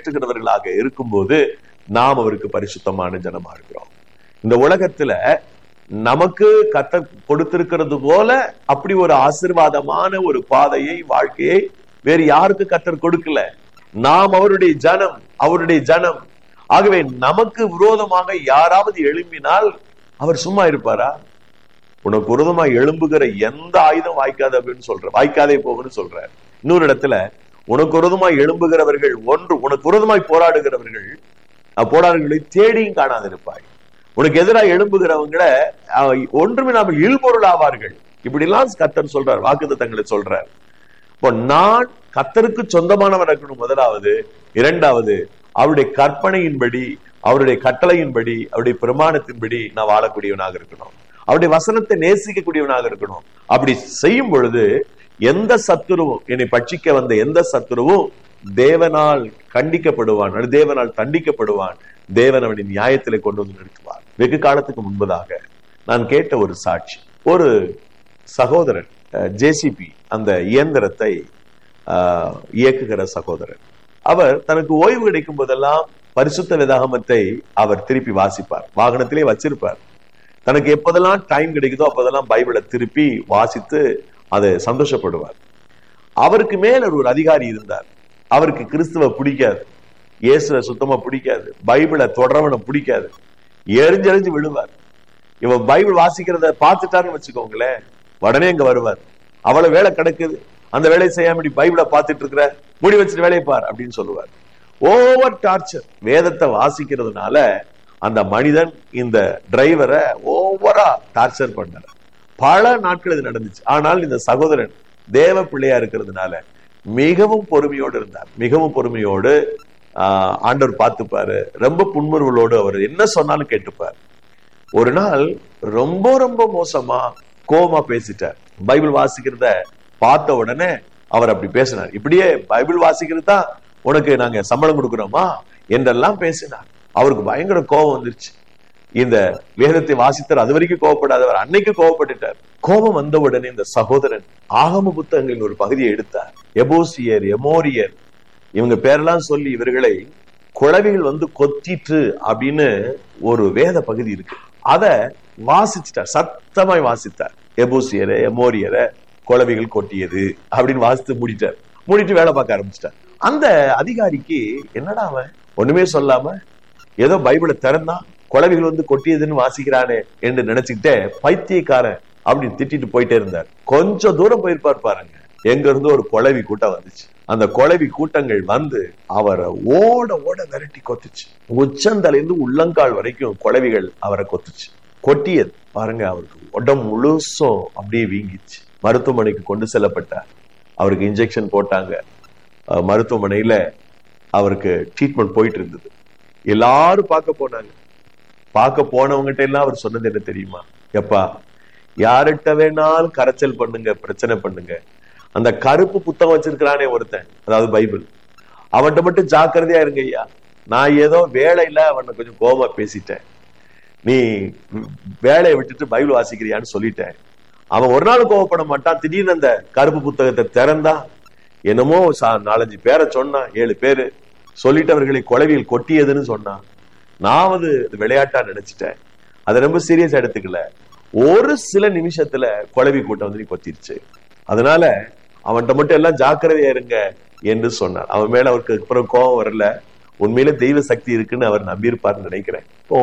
நிறைவேற்றுகிறவர்களாக இருக்கும்போது நாம் அவருக்கு பரிசுத்தமான ஜனமா இருக்கிறோம் இந்த உலகத்துல நமக்கு கத்த கொடுத்திருக்கிறது போல அப்படி ஒரு ஆசிர்வாதமான ஒரு பாதையை வாழ்க்கையை வேறு யாருக்கு கத்தர் கொடுக்கல நாம் அவருடைய ஜனம் அவருடைய ஜனம் ஆகவே நமக்கு விரோதமாக யாராவது எழும்பினால் அவர் சும்மா இருப்பாரா உனக்கு விரோதமா எழும்புகிற எந்த ஆயுதம் வாய்க்காது அப்படின்னு சொல்ற வாய்க்காதே போகுன்னு சொல்ற இன்னொரு இடத்துல உனக்கு விரோதமாய் எழும்புகிறவர்கள் ஒன்று உனக்கு விரோதமாய் போராடுகிறவர்கள் போராடுகளை தேடியும் காணாதிருப்பாய் உனக்கு எதிராக எழும்புகிறவங்களை ஒன்றுமே நாம இல்பொருள் ஆவார்கள் இப்படி எல்லாம் கத்தர் சொல்றார் வாக்குத்தங்களை சொல்றார் இப்போ நான் கத்தருக்கு சொந்தமானவர் இருக்கணும் முதலாவது இரண்டாவது அவருடைய கற்பனையின்படி அவருடைய கட்டளையின்படி அவருடைய பிரமாணத்தின்படி நான் வாழக்கூடியவனாக இருக்கணும் அவருடைய வசனத்தை நேசிக்கக்கூடியவனாக இருக்கணும் அப்படி செய்யும் பொழுது எந்த சத்துருவும் என்னை பட்சிக்க வந்த எந்த சத்துருவும் தேவனால் கண்டிக்கப்படுவான் தேவனால் தண்டிக்கப்படுவான் தேவன் அவனின் நியாயத்திலே கொண்டு வந்து நிறுத்துவார் வெகு காலத்துக்கு முன்பதாக நான் கேட்ட ஒரு சாட்சி ஒரு சகோதரன் ஜேசிபி அந்த இயந்திரத்தை இயக்குகிற சகோதரன் அவர் தனக்கு ஓய்வு கிடைக்கும் போதெல்லாம் பரிசுத்த வேதாகமத்தை அவர் திருப்பி வாசிப்பார் வாகனத்திலே வச்சிருப்பார் தனக்கு எப்போதெல்லாம் டைம் கிடைக்குதோ அப்போதெல்லாம் பைபிளை திருப்பி வாசித்து அதை சந்தோஷப்படுவார் அவருக்கு மேல ஒரு அதிகாரி இருந்தார் அவருக்கு கிறிஸ்துவ பிடிக்காது இயேசுவ சுத்தமா பிடிக்காது பைபிளை தொடரவனை பிடிக்காது எரிஞ்செறிஞ்சு விழுவார் இவன் பைபிள் வாசிக்கிறத பார்த்துட்டாருன்னு வச்சுக்கோங்களேன் உடனே இங்க வருவார் அவ்வளவு வேலை கிடக்குது அந்த வேலையை செய்யாம பைபிளை பார்த்துட்டு இருக்கிற முடி வச்சுட்டு வேலையை பார் அப்படின்னு சொல்லுவார் ஓவர் டார்ச்சர் வேதத்தை வாசிக்கிறதுனால அந்த மனிதன் இந்த டிரைவரை ஓவரா டார்ச்சர் பண்ணார் பல நாட்கள் இது நடந்துச்சு ஆனால் இந்த சகோதரன் தேவ பிள்ளையா இருக்கிறதுனால மிகவும் பொறுமையோடு இருந்தார் மிகவும் பொறுமையோடு ஆஹ் ஆண்டவர் பார்த்துப்பாரு ரொம்ப புன்முறுவலோடு அவர் என்ன சொன்னாலும் கேட்டுப்பார் ஒரு நாள் ரொம்ப ரொம்ப மோசமா கோமா பேசிட்டார் பைபிள் வாசிக்கிறத பார்த்த உடனே அவர் அப்படி பேசினார் இப்படியே பைபிள் வாசிக்கிறது தான் உனக்கு நாங்க சம்பளம் கொடுக்கிறோமா என்றெல்லாம் பேசினார் அவருக்கு பயங்கர கோபம் வந்துருச்சு இந்த வேதத்தை வாசித்தார் அது வரைக்கும் கோவப்படாதவர் அன்னைக்கு கோவப்பட்டுட்டார் கோபம் வந்த உடனே இந்த சகோதரன் ஆகம புத்தகங்களின் ஒரு பகுதியை எடுத்தார் எபோசியர் எமோரியர் இவங்க பேரெல்லாம் சொல்லி இவர்களை குழவிகள் வந்து கொத்திட்டு அப்படின்னு ஒரு வேத பகுதி இருக்கு அத வாசிச்சிட்டார் சத்தமாய் வாசித்தார் எபூசியரை எமோரியரை குழவிகள் கொட்டியது அப்படின்னு வாசித்து மூடிட்டார் மூடிட்டு வேலை பார்க்க ஆரம்பிச்சிட்டார் அந்த அதிகாரிக்கு என்னடா அவன் ஒண்ணுமே சொல்லாம ஏதோ பைபிளை திறந்தான் குழவிகள் வந்து கொட்டியதுன்னு வாசிக்கிறானே என்று நினைச்சுக்கிட்டே பைத்தியக்காரன் அப்படின்னு திட்டிட்டு போயிட்டே இருந்தார் கொஞ்சம் தூரம் போயிருப்பார் பாருங்க எங்க இருந்து ஒரு குழவி கூட்டம் வந்துச்சு அந்த குழவி கூட்டங்கள் வந்து அவரை ஓட ஓட விரட்டி கொத்துச்சு உச்சந்தலைந்து உள்ளங்கால் வரைக்கும் குழவிகள் அவரை கொத்துச்சு கொட்டியது பாருங்க அவருக்கு உடம்பு முழுசும் அப்படியே வீங்கிச்சு மருத்துவமனைக்கு கொண்டு செல்லப்பட்டார் அவருக்கு இன்ஜெக்ஷன் போட்டாங்க மருத்துவமனையில அவருக்கு ட்ரீட்மெண்ட் போயிட்டு இருந்தது எல்லாரும் பார்க்க போனாங்க பார்க்க போனவங்ககிட்ட எல்லாம் அவர் சொன்னது என்ன தெரியுமா எப்பா யார்கிட்ட வேணாலும் கரைச்சல் பண்ணுங்க பிரச்சனை பண்ணுங்க அந்த கருப்பு புத்தகம் வச்சிருக்கிறானே ஒருத்தன் அதாவது பைபிள் அவன்கிட்ட மட்டும் ஜாக்கிரதையா இருங்க ஐயா நான் ஏதோ வேலையில அவனை கொஞ்சம் கோபமா பேசிட்டேன் நீ வேலையை விட்டுட்டு பைபிள் வாசிக்கிறியான்னு சொல்லிட்டேன் அவன் ஒரு நாள் கோவப்பட மாட்டான் திடீர்னு அந்த கருப்பு புத்தகத்தை திறந்தா என்னமோ நாலஞ்சு பேரை சொன்னான் ஏழு பேரு சொல்லிட்டவர்களை குழவியில் கொட்டியதுன்னு சொன்னான் நான் வந்து விளையாட்டா நினைச்சிட்டேன் அதை ரொம்ப சீரியஸ் எடுத்துக்கல ஒரு சில நிமிஷத்துல குழவி கூட்டம் வந்து நீ கொத்திருச்சு அதனால அவன்கிட்ட மட்டும் எல்லாம் ஜாக்கிரதையா இருங்க என்று சொன்னார் அவன் மேல அவருக்கு அப்புறம் கோபம் வரல உண்மையில தெய்வ சக்தி இருக்குன்னு அவர் நம்பியிருப்பார்னு நினைக்கிறேன் இப்போ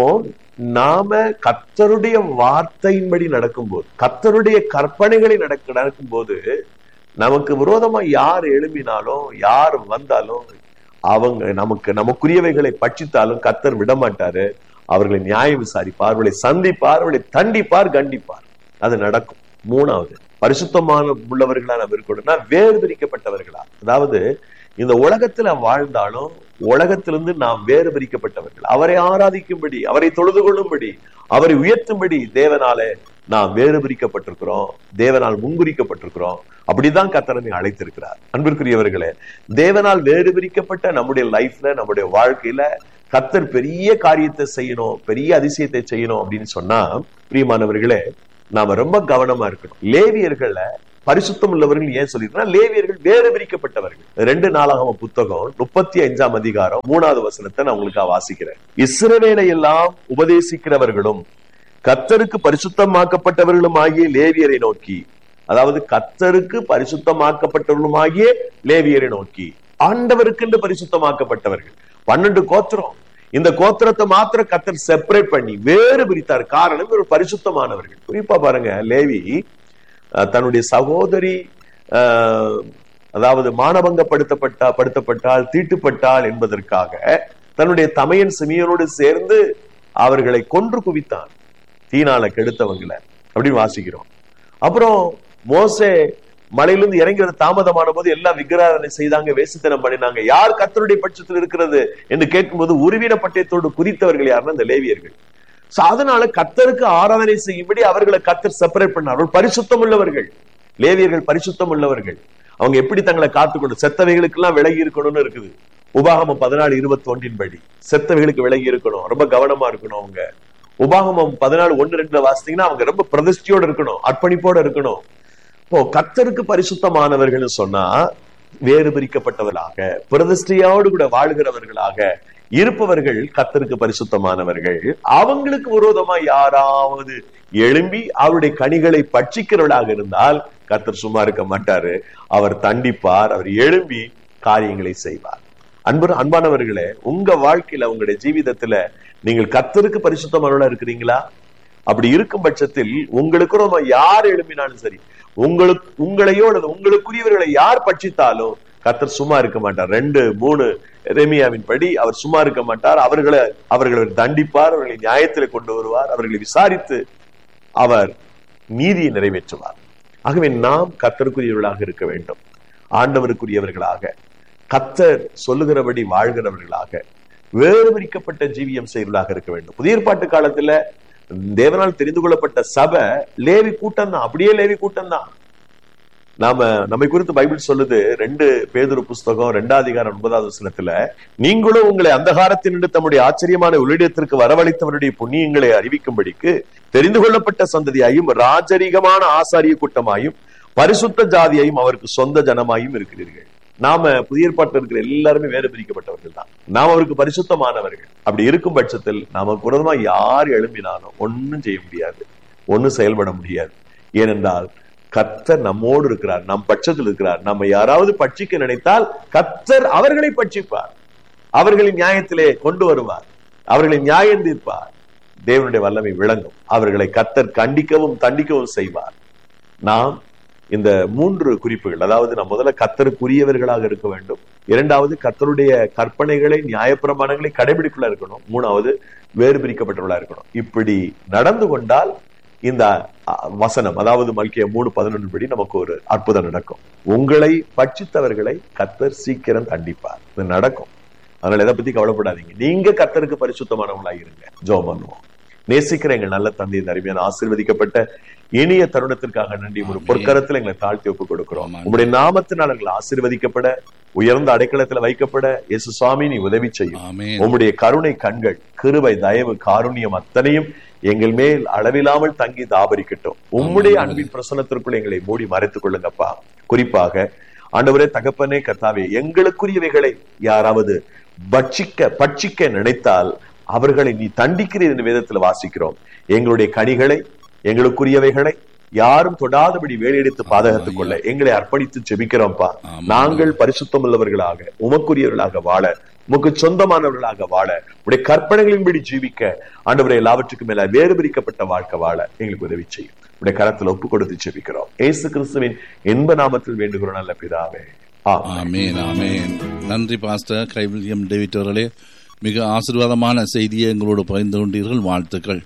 நாம கத்தருடைய வார்த்தையின்படி நடக்கும்போது கத்தருடைய கற்பனைகளை நடக்க நடக்கும்போது நமக்கு விரோதமா யார் எழும்பினாலும் யார் வந்தாலும் அவங்க நமக்கு நமக்குரியவைகளை பட்சித்தாலும் கத்தர் விடமாட்டாரு அவர்களை நியாயம் விசாரிப்பார் அவர்களை சந்திப்பார் அவர்களை தண்டிப்பார் கண்டிப்பார் அது நடக்கும் மூணாவது பரிசுத்தமான உள்ளவர்களா நம்ம இருக்கணும்னா வேறு பிரிக்கப்பட்டவர்களா அதாவது இந்த உலகத்துல வாழ்ந்தாலும் உலகத்திலிருந்து நாம் வேறு பிரிக்கப்பட்டவர்கள் அவரை ஆராதிக்கும்படி அவரை தொழுது கொள்ளும்படி அவரை உயர்த்தும்படி தேவனாலே நாம் வேறு பிரிக்கப்பட்டிருக்கிறோம் தேவனால் முன்குறிக்கப்பட்டிருக்கிறோம் அப்படிதான் கத்தரனை அழைத்திருக்கிறார் அன்பிற்குரியவர்களே தேவனால் வேறு பிரிக்கப்பட்ட நம்முடைய லைஃப்ல நம்முடைய வாழ்க்கையில கத்தர் பெரிய காரியத்தை செய்யணும் பெரிய அதிசயத்தை செய்யணும் அப்படின்னு சொன்னா பிரியமானவர்களே நாம ரொம்ப கவனமா இருக்கணும் லேவியர்கள பரிசுத்தம் உள்ளவர்கள் ஏன் சொல்லிருக்கா லேவியர்கள் வேறு பிரிக்கப்பட்டவர்கள் ரெண்டு நாளாகம புத்தகம் முப்பத்தி அஞ்சாம் அதிகாரம் மூணாவது வசனத்தை நான் உங்களுக்கு வாசிக்கிறேன் இஸ்ரவேலை எல்லாம் உபதேசிக்கிறவர்களும் கத்தருக்கு பரிசுத்தமாக்கப்பட்டவர்களும் ஆகிய லேவியரை நோக்கி அதாவது கத்தருக்கு பரிசுத்தமாக்கப்பட்டவர்களும் ஆகிய லேவியரை நோக்கி ஆண்டவருக்கு என்று பரிசுத்தமாக்கப்பட்டவர்கள் பன்னெண்டு கோத்திரம் இந்த கோத்திரத்தை மாத்திரம் கத்தர் செப்பரேட் பண்ணி வேறு பிரித்தார் காரணம் ஒரு பரிசுத்தமானவர்கள் குறிப்பா பாருங்க லேவி அஹ், தன்னுடைய சகோதரி அஹ், அதாவது மானபங்கப்படுத்தப்பட்டா படுத்தப்பட்டால் தீட்டுப்பட்டாள் என்பதற்காக தன்னுடைய தமையன் சிமியனோடு சேர்ந்து அவர்களை கொன்று குவித்தான் தீனால கெடுத்தவங்களை அப்படின்னு வாசிக்கிறோம் அப்புறம் மோசே மலையிலிருந்து இறங்கி தாமதமான போது எல்லாம் விக்கிராதனை செய்தாங்க வேசித்தனம் பண்ணினாங்க யார் கத்தருடைய பட்சத்தில் இருக்கிறது என்று கேட்கும்போது உருவின பட்டயத்தோடு குறித்தவர்கள் யாருன்னா இந்த லேவியர்கள் சோ அதனால கத்தருக்கு ஆராதனை செய்யும்படி அவர்களை கத்தர் செப்பரேட் பண்ணார் அவர்கள் பரிசுத்தம் உள்ளவர்கள் லேவியர்கள் பரிசுத்தம் உள்ளவர்கள் அவங்க எப்படி தங்களை காத்துக்கொண்டு செத்தவைகளுக்கு எல்லாம் விலகி இருக்கணும்னு இருக்குது உபாகமம் பதினாலு இருபத்தி ஒன்றின் படி செத்தவைகளுக்கு விலகி இருக்கணும் ரொம்ப கவனமா இருக்கணும் அவங்க உபாகமம் பதினாலு ஒன்னு ரெண்டுல வாசித்தீங்கன்னா அவங்க ரொம்ப பிரதிஷ்டியோட இருக்கணும் அர்ப்பணிப்போட இருக்கணும் இப்போ கத்தருக்கு பரிசுத்தமானவர்கள் சொன்னா வேறு பிரிக்கப்பட்டவர்களாக பிரதிஷ்டையோடு கூட வாழ்கிறவர்களாக இருப்பவர்கள் கத்தருக்கு பரிசுத்தமானவர்கள் அவங்களுக்கு விரோதமா யாராவது எழும்பி அவருடைய கனிகளை பட்சிக்கிறவர்களாக இருந்தால் கத்தர் சும்மா இருக்க மாட்டாரு அவர் தண்டிப்பார் அவர் எழும்பி காரியங்களை செய்வார் அன்பு அன்பானவர்களே உங்க வாழ்க்கையில உங்களுடைய ஜீவிதத்துல நீங்கள் கத்தருக்கு பரிசுத்தமானவர்களா இருக்கிறீங்களா அப்படி இருக்கும் பட்சத்தில் உங்களுக்கு ரொம்ப யார் எழுப்பினாலும் சரி உங்களுக்கு உங்களையோ அல்லது உங்களுக்குரியவர்களை யார் பட்சித்தாலும் கத்தர் சும்மா இருக்க மாட்டார் ரெண்டு மூணு ரெமியாவின் படி அவர் சும்மா இருக்க மாட்டார் அவர்களை அவர்களை தண்டிப்பார் அவர்களை நியாயத்தில் கொண்டு வருவார் அவர்களை விசாரித்து அவர் நீதியை நிறைவேற்றுவார் ஆகவே நாம் கத்தருக்குரியவர்களாக இருக்க வேண்டும் ஆண்டவருக்குரியவர்களாக கத்தர் சொல்லுகிறபடி வாழ்கிறவர்களாக வேறு பிரிக்கப்பட்ட ஜீவியம் செய்வர்களாக இருக்க வேண்டும் புதிய ஏற்பாட்டு காலத்துல தேவனால் தெரிந்து கொள்ளப்பட்ட சபை லேவி கூட்டம் தான் அப்படியே லேவி கூட்டம் தான் நாம நம்மை குறித்து பைபிள் சொல்லுது ரெண்டு பேதுரு புஸ்தகம் ரெண்டாவது அதிகாரம் ஒன்பதாவது வசனத்துல நீங்களும் உங்களை அந்தகாரத்தினின்று தம்முடைய ஆச்சரியமான உள்ளிடத்திற்கு வரவழைத்தவருடைய புண்ணியங்களை அறிவிக்கும்படிக்கு தெரிந்து கொள்ளப்பட்ட சந்ததியாயும் ராஜரீகமான ஆசாரிய கூட்டமாயும் பரிசுத்த ஜாதியாயும் அவருக்கு சொந்த ஜனமாயும் இருக்கிறீர்கள் நாம புதிய ஏற்பாட்டில் இருக்கிற எல்லாருமே வேறு பிரிக்கப்பட்டவர்கள் தான் நாம் அவருக்கு பரிசுத்தமானவர்கள் அப்படி இருக்கும் பட்சத்தில் நாம புரதமா யார் எழும்பினாலும் ஒன்னும் செய்ய முடியாது ஒன்னும் செயல்பட முடியாது ஏனென்றால் கத்தர் நம்மோடு இருக்கிறார் நம் பட்சத்தில் இருக்கிறார் நம்ம யாராவது பட்சிக்க நினைத்தால் கத்தர் அவர்களை பட்சிப்பார் அவர்களின் நியாயத்திலே கொண்டு வருவார் அவர்களை நியாயம் தீர்ப்பார் தேவனுடைய வல்லமை விளங்கும் அவர்களை கத்தர் கண்டிக்கவும் தண்டிக்கவும் செய்வார் நாம் இந்த மூன்று குறிப்புகள் அதாவது நாம் முதல்ல கத்தருக்குரியவர்களாக இருக்க வேண்டும் இரண்டாவது கத்தருடைய கற்பனைகளை நியாயப்பிரமாணங்களை கடைபிடிக்குள்ள இருக்கணும் மூணாவது வேறு பிரிக்கப்பட்டவர்களா இருக்கணும் இப்படி நடந்து கொண்டால் இந்த அஹ், வசனம் அதாவது மல்கிய மூணு பதினொன்று படி நமக்கு ஒரு அற்புதம் நடக்கும் உங்களை பட்சித்தவர்களை கத்தர் சீக்கிரம் தண்டிப்பார் இது நடக்கும் அதனால எதை பத்தி கவலைப்படாதீங்க நீங்க கத்தருக்கு பரிசுத்தமானவங்களா இருங்க ஜோம் பண்ணுவோம் நேசிக்கிற எங்கள் நல்ல தந்தை இந்த அருமையான ஆசீர்வதிக்கப்பட்ட இனிய தருணத்திற்காக நன்றி ஒரு பொற்கரத்தில் எங்களை தாழ்த்தி ஒப்புக் கொடுக்கிறோம் ஆமாம். உங்களுடைய நாமத்தினால் எங்களை ஆசீர்வதிக்கப்பட உயர்ந்த அடைக்கலத்துல வைக்கப்பட இயேசு சுவாமி நீ உதவி செய்யும் ஆமென் உம்முடைய கருணை கண்கள் கிருபை தயவு காருண்யம் அத்தனையும் எங்கள் மேல் அளவில்லாமல் தங்கி தாபரிக்கட்டும் உம்முடைய அன்பின் பிரசனத்திற்குள் எங்களை மூடி மறைத்துக் கொள்ளுங்கப்பா குறிப்பாக ஆண்டவரே தகப்பனே கர்த்தாவே எங்களுக்குரியவைகளை யாராவது பட்சிக்க பட்சிக்க நினைத்தால் அவர்களை நீ தண்டிக்கிறீர் என்று வேதத்துல வாசிக்கிறோம் எங்களுடைய கனிகளை எங்களுக்குரியவைகளை யாரும் தொடாதபடி வேலையெடுத்து பாதகத்துக் கொள்ள எங்களை அர்ப்பணித்து செபிக்கிறோம்ப்பா ஆமாம். நாங்கள் பரிசுத்தம் உள்ளவர்களாக உமக்குரியவர்களாக வாழ உமக்கு சொந்தமானவர்களாக வாழ உடைய கற்பனைகளின்படி ஜீவிக்க ஆண்டவரை எல்லாவற்றுக்கும் மேல வேறு பிரிக்கப்பட்ட வாழ்க்கை வாழ எங்களுக்கு உதவி செய்யும் உடைய கரத்துல ஒப்பு கொடுத்து ஜெபிக்கிறோம் ஏசு கிறிஸ்துவின் இன்ப நாமத்தில் வேண்டுகிறோம் நல்ல பிதாவே ஆமென். ஆமேன் ஆமேன் நன்றி பாஸ்டர் கைவில்யம் டேவிட் அவர்களே மிக ஆசீர்வாதமான செய்தியை எங்களோடு பகிர்ந்து கொண்டீர்கள் வாழ்த்துக்கள்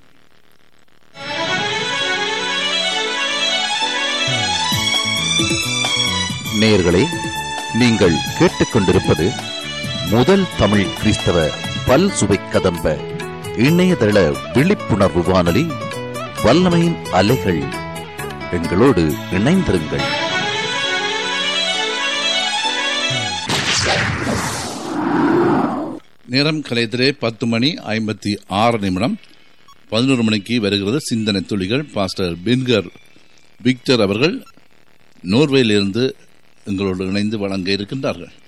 நேயர்களே நீங்கள் கேட்டுக்கொண்டிருப்பது முதல் தமிழ் கிறிஸ்தவ பல் சுவை கதம்ப இணையதள விழிப்புணர்வு வானொலி வல்லமையின் அலைகள் எங்களோடு இணைந்திருங்கள் நேரம் கலையத்திலே பத்து மணி ஐம்பத்தி ஆறு நிமிடம் பதினோரு மணிக்கு வருகிறது சிந்தனை துளிகள் பாஸ்டர் பின்கர் விக்டர் அவர்கள் நோர்வேயிலிருந்து எங்களோடு இணைந்து வழங்க இருக்கின்றார்கள்